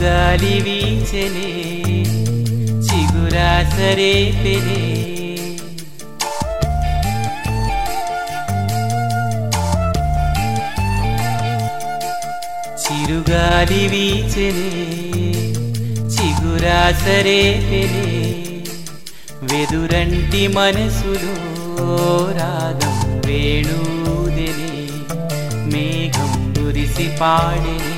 చిరుగాలి వీచెనే చిగురాసరే పెనే చిరుగాలి వీచెనే చిగురాసరే పెనే వెదురంటి మనసులో రాగం వేణూదెనే మేఘం మురిసి పాడెనే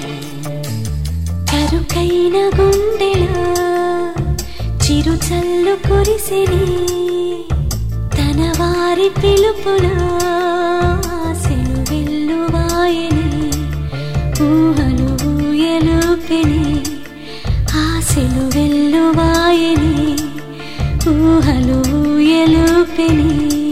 కరుకైన గుండెలో చిరు చల్లు కురిసిని తన వారి పిలుపులో ఆశలు వెల్లువాయని ఊహలు ఊయలుపెని ఆశలు వెల్లువాయని ఊహలు ఊయలుపెని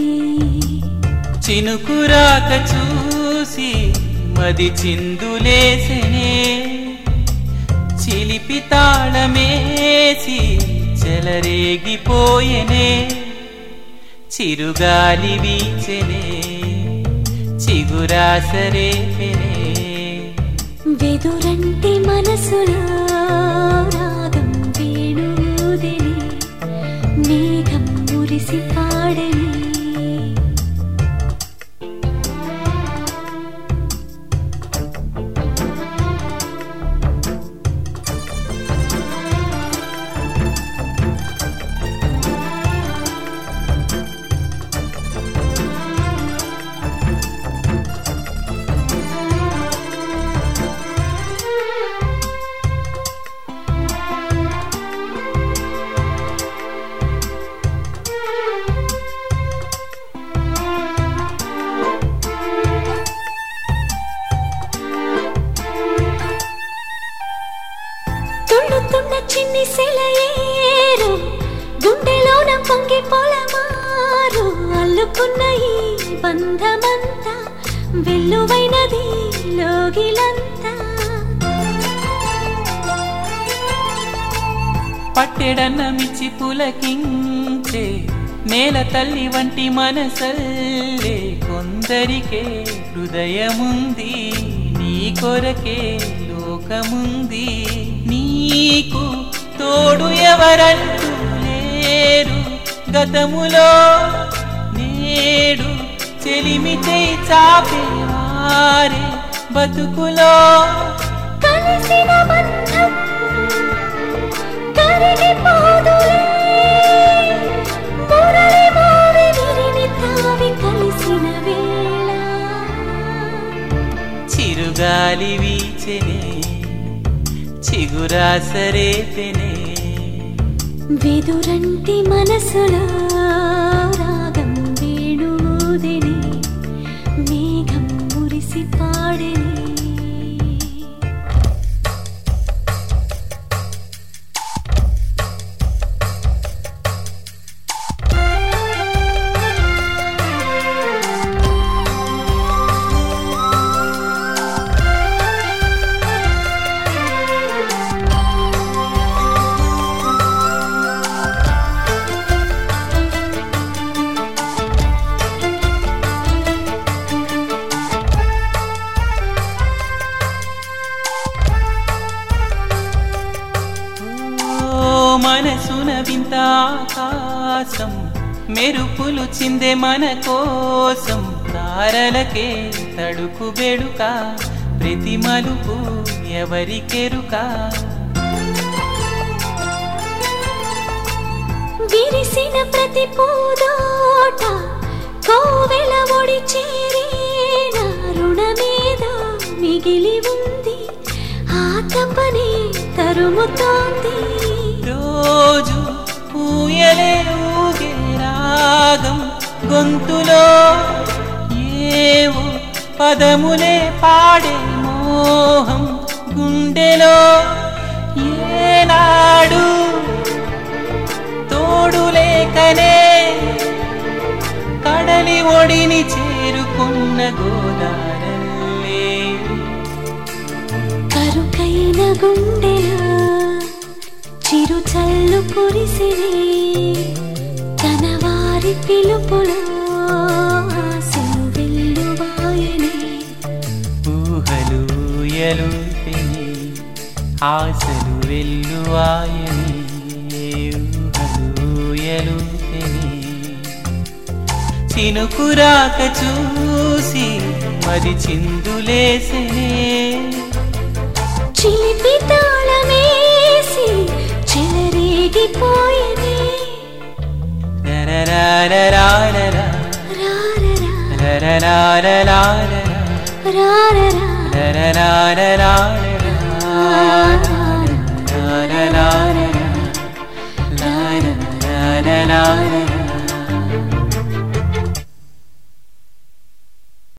చినుకురాక చూసి మది చిందులేసెనే చిలిపి తాళమేసి చెలరేగిపోయెనే చిరుగాలి వీచెనే చిగురాసరే పెనే వెదురంటి మనసులో రాగం వేణుదిని మేఘం మురిసి పాడని తుళ్ళుతున్న చిన్ని సెలయేరు గుండెలోన పొంగి పొలమారు అల్లుకున్న ఈ బంధమంతా వెల్లువైనది లోగిలంతా పట్టెడన్నమిచ్చి పులకించే నేల తల్లి వంటి మనసల్లే కొందరికే హృదయముంది నీ కొరకే లోకముంది నీకు తోడు ఎవరంటూ లేరు గతములో నేడు చెలిమి చేయి చాపేవారే బతుకులో కలిసిన బంధం కరిగిపోదులే మురళి మోవి విరిని తావి కలిసిన వేళ చిరుగాలి వీచెనే చిగురాసరే పెనే వెదురంటి మనసులో రాగం వేణుదిని మేఘం మురిసి పాడని ఓ మనసున వింత ఆకాశం మెరుపులు చిందే మన కోసం తారలకే తడుకు బెడుక ప్రతి మలుపు ఎవరికెరుక విరిసిన ప్రతి పూదోట కోవెల ఒడి చేరే నా రుణమేదో మిగిలి ఉంది ఆ తప్పని తరుముతోంది రోజు ఊయలే ఊగే రాగం గొంతులో ఏవో పదములే పాడే మోహం గుండెలో ఏనాడు తోడు లేకనే కడలి ఒడిని చేరుకున్న గోదారల్లే కరుకైన గుండెలో చిరు చల్లు కురిసిని తన వారి పిలుపులో ఆశలు వెల్లువాయని ఊహలు ఎలు ఆశలు వెల్లువాయని ఊహలు తెని చినుకురాక చూసి మరి చిందులేసనే చిలిపి తాళమేసి చెలరేగిపోయనే రరరరరరర, రారరా రరరరరరర, రారరా రరరరరరర, రరరరరర, రరరరరర.